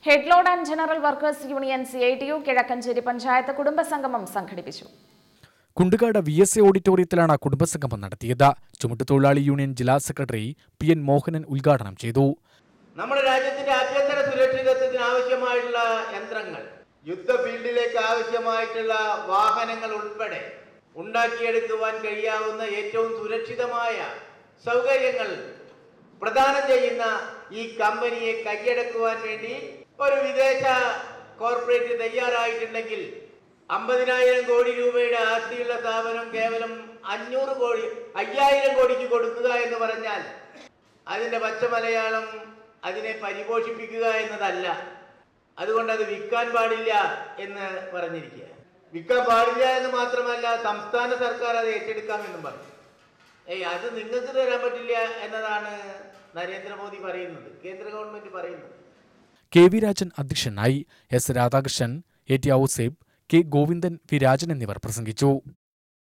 head load and general workers union C I T U Kizhakkanchery panchayat കുടുംബസംഗമം സംഘടിപ്പിച്ചു Kundukad V S A ഓഡിറ്റോറിയത്തിലാണ് കുടുംബസംഗമം നടത്തിയത് ചുമട്ടുതൊഴിലാളി യൂണിയൻ ജില്ലാ സെക്രട്ടറി പി എൻ മോഹനൻ ഉദ്ഘാടനം ചെയ്തു നമ്മുടെ രാജ്യത്തിന്റെ ആഭ്യന്തര സുരക്ഷിതത്വത്തിന് ആവശ്യമായിട്ടുള്ള യന്ത്രങ്ങൾ യുദ്ധ ഫീൽഡിലേക്ക് ആവശ്യമായിട്ടുള്ള വാഹനങ്ങൾ ഉൾപ്പെടെ ഉണ്ടാക്കിയെടുക്കുവാൻ കഴിയാവുന്ന ഏറ്റവും സുരക്ഷിതമായ സൗകര്യങ്ങൾ പ്രദാനം ചെയ്യുന്ന ഈ കമ്പനിയെ കൈയടക്കുവാൻ വേണ്ടി ഒരു വിദേശ കോർപ്പറേറ്റ് തയ്യാറായിട്ടുണ്ടെങ്കിൽ അമ്പതിനായിരം കോടി രൂപയുടെ ആസ്തിയുള്ള സ്ഥാപനം കേവലം അഞ്ഞൂറ് കോടി അയ്യായിരം കോടിക്ക് കൊടുക്കുക എന്ന് പറഞ്ഞാൽ അതിൻ്റെ പച്ച മലയാളം അതിനെ പരിപോഷിപ്പിക്കുക എന്നതല്ല അതുകൊണ്ട് അത് വിൽക്കാൻ പാടില്ല എന്ന് പറഞ്ഞിരിക്കുക വിൽക്കാൻ പാടില്ല എന്ന് മാത്രമല്ല സംസ്ഥാന സർക്കാർ അത് ഏറ്റെടുക്കാമെന്നും പറഞ്ഞു ഏയ് അത് നിങ്ങൾക്ക് തരാൻ പറ്റില്ല എന്നതാണ് നരേന്ദ്രമോദി പറയുന്നത് കേന്ദ്ര ഗവൺമെന്റ് പറയുന്നത് കെ വി രാജൻ അധ്യക്ഷനായി S Radhakrishnan A T Ouseph K Govindan V Rajan എന്നിവർ പ്രസംഗിച്ചു